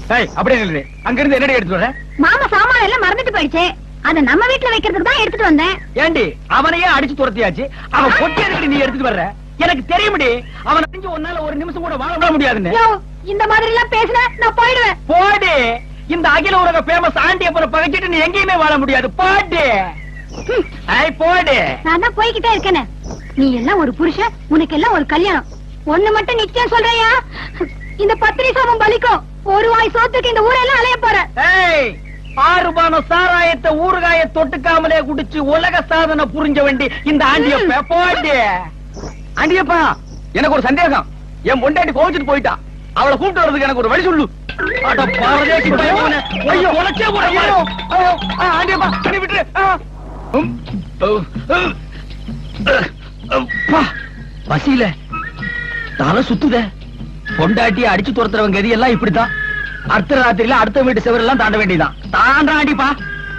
ஏய் அப்படியே நில்லு அங்க இருந்து என்னடி எடுத்து வர மாமா சாமான எல்லாம் மறந்துட்டு போயிடுச்சு அத நம்ம வீட்டுல வைக்கிறதுக்கு தான் எடுத்துட்டு வந்தேன் ஏண்டி அவனையே அடிச்சு துரத்தியாச்சு அவன் பொட்டி எதுக்கு நீ எடுத்துட்டு வர்ற எனக்கு தெரியுமடி அவன் அறிஞ்சு உன்னால ஒரு நிமிஷம் கூட வாழ விட முடியாதுன்னு யோ, இந்த மாதிரி எல்லாம் பேசுன நான் போயிடுவேன் போடு இந்த அகில உலக பேமஸ் ஆண்டியப்பனை பகைச்சிட்டு நீ எங்கேயுமே வாழ முடியாது போடு ஹம், ஐ போடு நான் தான் போய்கிட்டே இருக்கேனே நீ எல்லாம் ஒரு புருஷன் உனக்கு எல்லாம் ஒரு கல்யாணம் ஒண்ணு மட்டும் நிச்சயம் சொல்றியா இந்த பத்திரி சாபம் பலிக்கும் ஒரு வாய் சோத்துக்கு இந்த ஊரெல்லாம் அலைய போற ஏய் ஆறு பானம் சாராயத்தை ஊறுகாய தொட்டுக்காமலே குடிச்சு உலக சாதனை புரிஞ்ச வேண்டி இந்த ஆண்டியப்ப போடு ஆண்டியப்பா எனக்கு ஒரு சந்தேகம் என் பொண்டாட்டி கோவிச்சுட்டு போயிட்டா அவளை கூப்பிட்டு வர்றதுக்கு எனக்கு ஒரு வழி சொல்லு அட பரதேசி பயமவனே. ஐயோ உனக்கே கூட ஐயோ ஐயோ ஆ, ஆண்டியப்பா நீ விட்டுரு ஆ. உம், உம், உம். அப்பா, பசியில தலை சுத்துதே பொண்டாட்டி அடிச்சு துரத்துறவங்க கதி எல்லாம் இப்படித்தான் அர்த்த ராத்திரியில அடுத்த வீட்டு செவரெல்லாம் தாண்ட வேண்டியதான் தாண்டாண்டிப்பா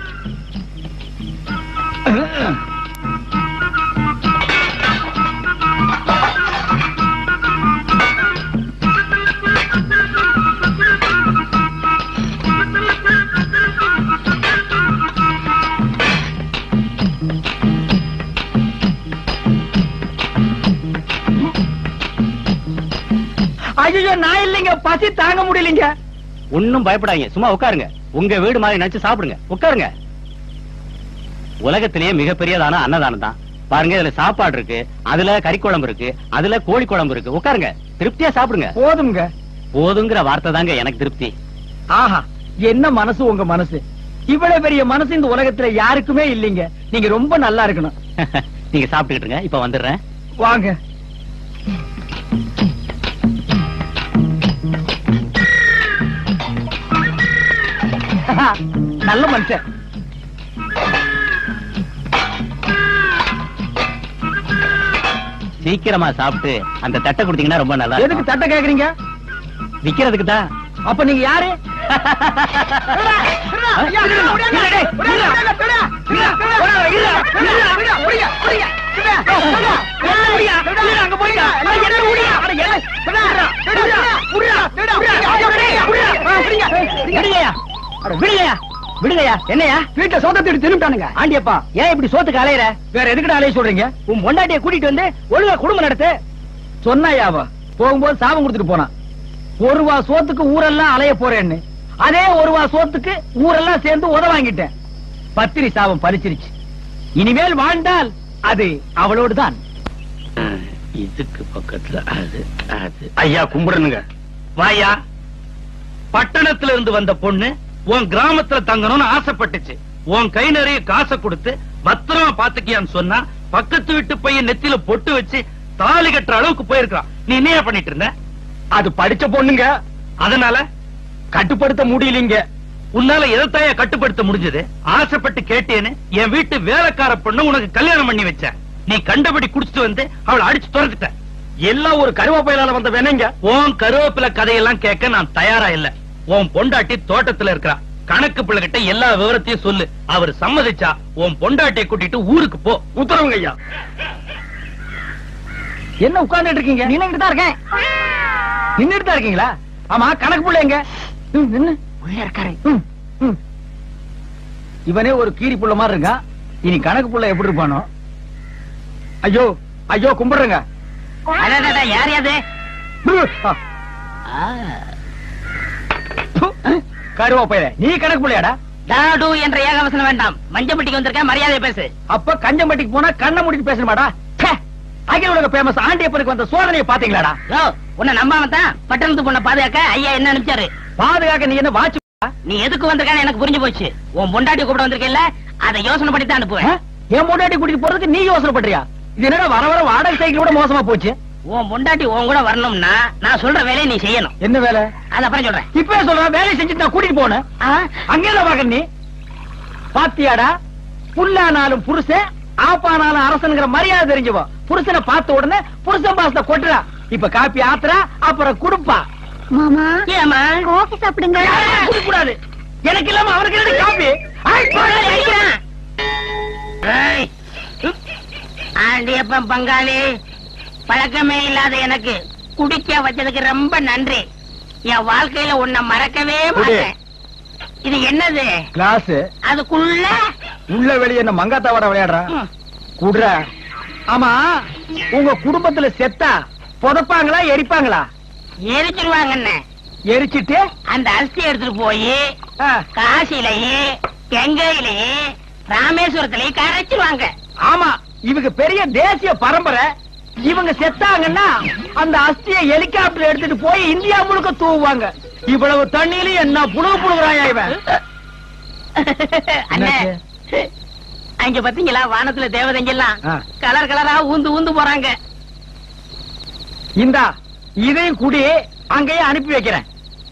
ஐயோ நான் இல்லைங்க பசி தாங்க முடியலைங்க ஒண்ணும் பயப்படாதீங்க சும்மா உட்காருங்க உங்க வீடு மாதிரி நினைச்சு சாப்பிடுங்க உட்காருங்க உலகத்திலேயே மிகப்பெரியதான அன்னதானம் தான் பாருங்க இதுல சாப்பாடு இருக்கு அதுல கறி குழம்பு இருக்கு அதுல கோழி குழம்பு இருக்கு உட்காருங்க திருப்தியா சாப்பிடுங்க போதுங்க போதுங்கிற வார்த்தை தாங்க எனக்கு திருப்தி ஆஹா என்ன மனசு உங்க மனசு இவ்வளவு பெரிய மனசு இந்த உலகத்துல யாருக்குமே இல்லைங்க நீங்க ரொம்ப நல்லா இருக்கணும் நீங்க சாப்பிட்டுக்கிட்டுங்க இப்ப வந்துடுறேன் வாங்க நல்ல மனுஷன் சீக்கிரமா சாப்பிட்டு அந்த தட்டை கொடுத்தீங்கன்னா ரொம்ப நல்லா எதுக்கு இருக்கும். தட்டை கேக்குறீங்க விக்கிறதுக்கு தான் அப்ப நீங்க யாரு விடுங்கயா என்னையா வீட்டை சோத்தத்தை திரும்பிட்டானுங்க ஆண்டியப்பா ஏன் இப்படி சோத்துக்கு அலையற வேற எதுக்குடா அலைய சொல்றீங்க உன் பொண்டாட்டிய கூட்டிட்டு வந்து ஒழுங்கா குடும்பம் நடத்து சொன்னாயாவா போகும்போது சாபம் கொடுத்துட்டு போனான் ஒரு வா சோத்துக்கு ஊரெல்லாம் அலைய போறேன்னு அதே ஒரு வா சோத்துக்கு ஊரெல்லாம் சேர்ந்து உத வாங்கிட்டேன் பத்திரி சாபம் பறிச்சிருச்சு இனிமேல் வாழ்ந்தால் அது அவளோடு தான் இதுக்கு பக்கத்துல அது அது ஐயா கும்பிடணுங்க வாயா பட்டணத்துல இருந்து வந்த பொண்ணு உன் கிராமத்துல தங்கணும்னு ஆசைப்பட்டுச்சு உன் கை நிறைய காசை கொடுத்து பத்திரமா பாத்துக்கியான்னு சொன்னா பக்கத்து வீட்டு பையன் நெத்தியில பொட்டு வச்சு தாலி கட்டுற அளவுக்கு போயிருக்கான் நீ என்ன பண்ணிட்டு இருந்த அது படிச்ச பொண்ணுங்க அதனால கட்டுப்படுத்த முடியலீங்க உன்னால எதைத்தாயா கட்டுப்படுத்த முடிஞ்சது ஆசைப்பட்டு கேட்டேன்னு என் வீட்டு வேலைக்கார பொண்ணு உனக்கு கல்யாணம் பண்ணி வச்ச நீ கண்டபடி குடிச்சிட்டு வந்து அவளை அடிச்சு துரத்துட்ட எல்லாம் ஒரு கருவாப்பையிலால வந்த வேணைங்க உன் கருவேப்பிலை கதையெல்லாம் கேட்க நான் தயாரா இல்ல உன் பொண்டாட்டி தோட்டத்துல இருக்கறா கணக்கு பிள்ளை கிட்ட எல்லா விவரத்தையும் சொல்லு அவர் சம்மதிச்சா உன் பொண்டாட்டியை கூட்டிட்டு ஊருக்கு போ உத்தரவுங்க ஐயா என்ன உட்கார்ந்துட்டு இருக்கீங்க நின்னுட்டு தான் இருக்கேன் நின்னுட்டு தான் இருக்கீங்களா ஆமா கணக்கு புள்ள எங்க ம், நின்னு உள்ள இருக்காரு ம், ம். இவனே ஒரு கீரி புள்ள மாதிரி இருக்கான் இனி கணக்கு புள்ள எப்படி இருப்பானோ ஐயோ ஐயோ கும்பிடுறேங்க யார் யாது ஆ, ப்பு, கருவாப்பையில நீ கணக்கு புள்ளையாடா டாடு என்ற ஏகவசனம் வேண்டாம் மஞ்சப்பட்டிக்கு வந்திருக்க மரியாதை பேசு அப்ப கஞ்சம்பட்டிக்கு போனா கண்ணை மூடிட்டு பேசணுமாடா ச்சே, அகில உலக பேமஸ் ஆண்டியப்பனுக்கு வந்த சோதனையை பாத்தீங்களாடா யோ உன்னை நம்பாம தான் பட்டணத்து பொண்ணை பாதுகாக்க ஐயா என்ன அனுப்பிச்சாரு பாதுகாக்க நீ என்ன வாட்ச் நீ எதுக்கு வந்திருக்கான்னு எனக்கு புரிஞ்சு போச்சு உன் பொண்டாட்டி கூப்பிட வந்திருக்கேல்ல அதை யோசனை பண்ணி தான் அனுப்புவேன் என் பொண்டாட்டி கூட்டிட்டு போறதுக்கு நீ யோசனை பண்றியா இது என்னடா வர வர வாடகை சைக்கிள் கூட மோசமா போச்சு உன் பொண்டாட்டி உன் கூட வரணும்னா நான் சொல்ற வேலையை நீ செய்யணும் என்ன வேலை அது அப்புறம் சொல்றேன் இப்பவே சொல்றேன் வேலையை செஞ்சுட்டு நான் கூட்டிட்டு போனேன் அங்கே பாக்க நீ பாத்தியாடா புல்லானாலும் புருஷன் ஆப்பானாலும் அரசனுங்கிற மரியாதை தெரிஞ்சுவோ புருஷனை பார்த்த உடனே புருஷன் பாசத்தை கொட்டுறா இப்ப காப்பி ஆத்துறா அப்புறம் குடுப்பா மாமா ஏமா காஃபி சாப்பிடுங்க குடிக்க கூடாது எனக்கு இல்லாம அவனுக்கு என்ன காப்பி ஐ, போடா, ஐயா. ஆண்டியப்பன் பங்காளி பழக்கமே இல்லாத எனக்கு குடிக்க வச்சதுக்கு ரொம்ப நன்றி என் வாழ்க்கையில உன்னை மறக்கவே குடு. மாட்டேன் இது என்னது கிளாஸ் அதுக்குள்ள உள்ள வெளிய என்ன மங்காத்தாவோட விளையாடுறா ம், குடுற ஆமா உங்க குடும்பத்துல செத்தா புதைப்பாங்களா எரிப்பாங்களா எரிச்சிருவாங்கன்னு எரிச்சிட்டு அந்த அரிசி எடுத்துட்டு போய் ஆ, காசிலேயே கங்கையிலேயே ராமேஸ்வரத்திலேயே கரைச்சிருவாங்க ஆமா இவங்க பெரிய தேசிய பரம்பரை இவங்க செத்தாங்கன்னா அந்த அஸ்தியை ஹெலிகாப்டர் எடுத்துட்டு போய் இந்தியா முழுக்க தூவுவாங்க இவ்வளவு தண்ணியிலும் என்ன புழுகு புழுகுறாயா இவன் அண்ணே என்னாச்சு? அங்க பாத்தீங்களா வானத்துல தேவதைங்க எல்லாம் ஆ. கலர் கலரா ஊந்து ஊந்து போறாங்க இந்தா இதையும் குடி அங்கேயே அனுப்பி வைக்கிறேன்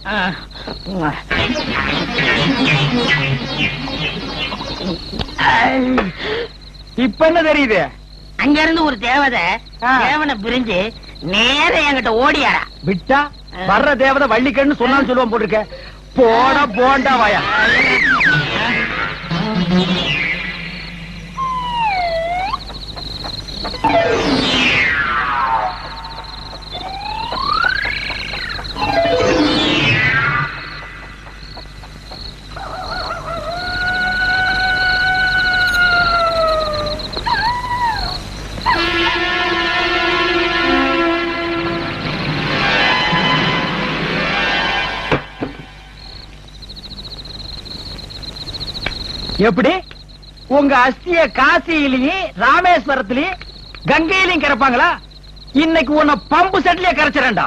இப்ப என்ன தெரியுது அங்க இருந்து ஒரு தேவதை ஆ. தேவனை பிரிஞ்சு நேர என்கிட்ட ஓடியாரா விட்டா வர்ற தேவதை வள்ளிக்கண்ணு சொன்னான்னு சொல்லுவான் போட்டிருக்க போட போண்டா வாயா எப்படி உங்க அஸ்திய காசியிலையும் ராமேஸ்வரத்திலையும் கங்கையிலையும் கரைப்பாங்களா இன்னைக்கு உன்னை பம்பு செட்லயே கரைச்சிடண்டா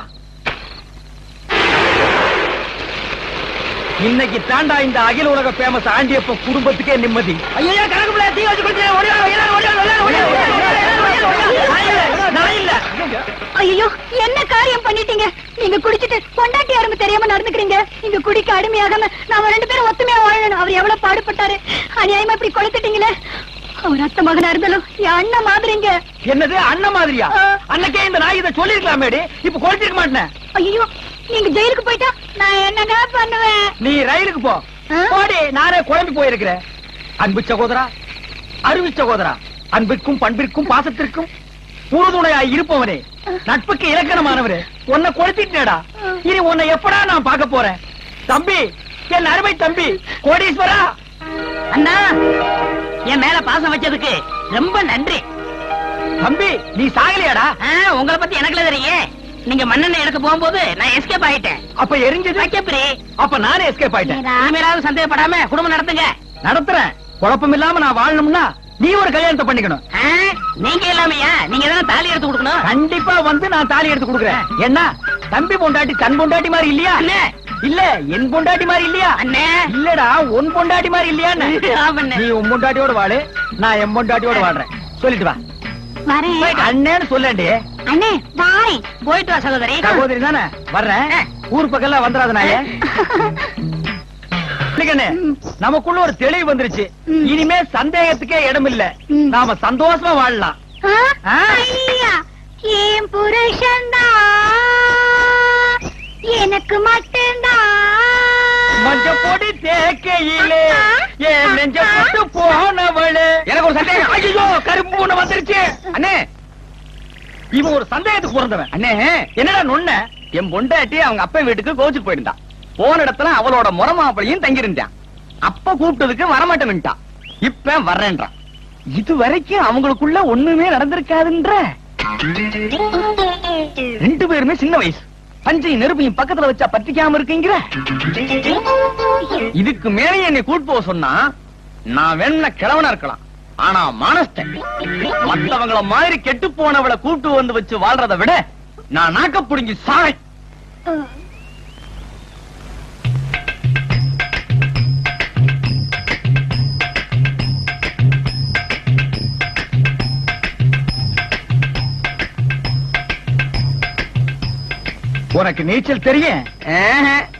இன்னைக்கு தாண்டா இந்த அகில உலக பேமஸ் ஆண்டியப்ப குடும்பத்துக்கே நிம்மதி ஐயோ கணக்கு பிள்ளை தீ வச்சு கொடுத்து ஓடி வா, எல்லாரும் ஓடி வா, எல்லாரும் ஓடி வா, ஓடி வா, ஓடி வா, ஓடி வா. நான் இல்ல, நான் இல்ல. ஐயோ என்ன காரியம் பண்ணிட்டீங்க நீங்க குடிச்சிட்டு பொண்டாட்டி அருமை தெரியாம நடந்துக்கிறீங்க நீங்க குடிக்க அடிமையாகாம நாம ரெண்டு பேரும் ஒத்துமையா வாழணும் அவர் எவ்வளவு பாடுபட்டாரு அநியாயமா இப்படி கொளுத்துட்டீங்களே அவர் அத்த மகனா இருந்தாலும் என் அண்ணன் மாதிரிங்க என்னது அண்ணன் மாதிரியா ஆ. அன்னைக்கே இந்த நாய் இதை சொல்லிருக்கலாமேடி இப்ப கொளுத்திருக்க மாட்டேன் ஐயோ நீங்க ஜெயிலுக்கு போயிட்டா நான் என்னங்க பண்ணுவேன் நீ ரயிலுக்கு போ ஆ? போடி நானே குழம்பி போயிருக்கிறேன் அன்பு சகோதரா அருவி சகோதரா அன்பிற்கும் பண்பிற்கும் பாசத்திற்கும் உறுதுணையாய் இருப்பவனே நட்புக்கு இலக்கணமானவரே உன்னை கொளுத்திட்டேடா இனி உன்னை எப்படா நான் பார்க்க போறேன் தம்பி என் அருமை தம்பி கோடீஸ்வரா அண்ணா என் மேல பாசம் வச்சதுக்கு ரொம்ப நன்றி தம்பி நீ சாகலையாடா ஆ, உங்களை பத்தி எனக்குல தெரியும் நீங்க மண்ணெண்ணெய் எடுக்க போகும்போது நான் எஸ்கேப் ஆயிட்டேன் அப்ப எரிஞ்சது வைக்கப்பரி அப்ப நானே எஸ்கேப் ஆயிட்டேன் இனிமேலாவது சந்தேகப்படாம குடும்பம் நடத்துங்க நடத்துறேன் குழப்பம் இல்லாம நான் வாழணும்னா நீ ஒரு கல்யாணத்தை பண்ணிக்கணும் ஆ, நீங்க இல்லாமையா நீங்க தானே தாலி எடுத்து கொடுக்கணும் கண்டிப்பா வந்து நான் தாலி எடுத்து கொடுக்குறேன் என்ன தம்பி பொண்டாட்டி தன் பொண்டாட்டி மாதிரி இல்லையா அண்ணே. இல்ல என் பொண்டாட்டி மாதிரி இல்லையா அண்ணே இல்லடா உன் பொண்டாட்டி மாதிரி இல்லையா ஆமாண்ணே. நீ உன் பொண்டாட்டியோட வாழு நான் என் பொண்டாட்டியோட வாழ்றேன் சொல்லிட்டு வா வரேன் அண்ணேன்னு சொல்லேண்டி அண்ணே பாய் போயிட்டு வா சகோதரி சகோதரி தானே வர்றேன் ஊர் பக்கம் எல்லாம் வந்துடாத நாயே இல்லைங்கண்ணே, நமக்குள்ள ஒரு தெளிவு வந்துருச்சு ம். இனிமே சந்தேகத்துக்கே இடம் இல்ல ம். நாம சந்தோஷமா வாழலாம் ஆ? ஆ? ஐயா, என் புருஷன்தான் எனக்கு மட்டும்தான் மஞ்ச பொடி தேக்கையிலே என் நெஞ்ச போட்டு போனவளே எனக்கு ஒரு சந்தேகம் ஐயோ கருப்பு பூனை வந்துருச்சு அண்ணே இவன் ஒரு சந்தேகத்துக்கு பிறந்தவன் அண்ணே என்னடா நொண்ண என் பொண்டாட்டி அவங்க அப்பா வீட்டுக்கு கோச்சுக்கு போயிருந்தான் போன இடத்துல அவளோட முறமாப்பிளையும் தங்கியிருந்தான் அப்ப கூப்பிட்டதுக்கு வரமாட்டேன்ட்டான் இப்ப வர்றேன்றான் இது வரைக்கும் அவங்களுக்குள்ள ஒண்ணுமே நடந்திருக்காதுன்ற ரெண்டு பேருமே சின்ன வயசு பஞ்சையும் நெருப்பையும் பக்கத்துல வச்சா பத்திக்காம இருக்கீங்கிற இதுக்கு மேலே என்னை கூட்டு போக சொன்னா நான் வேணா கிழவனா இருக்கலாம் ஆனா மானஸ்தன் மத்தவங்கள மாதிரி கெட்டு போனவளை கூட்டு வந்து வச்சு வாழ்றதை விட நான் நாக்க புடுங்கி சாய் உனக்கு நீச்சல் தெரியும்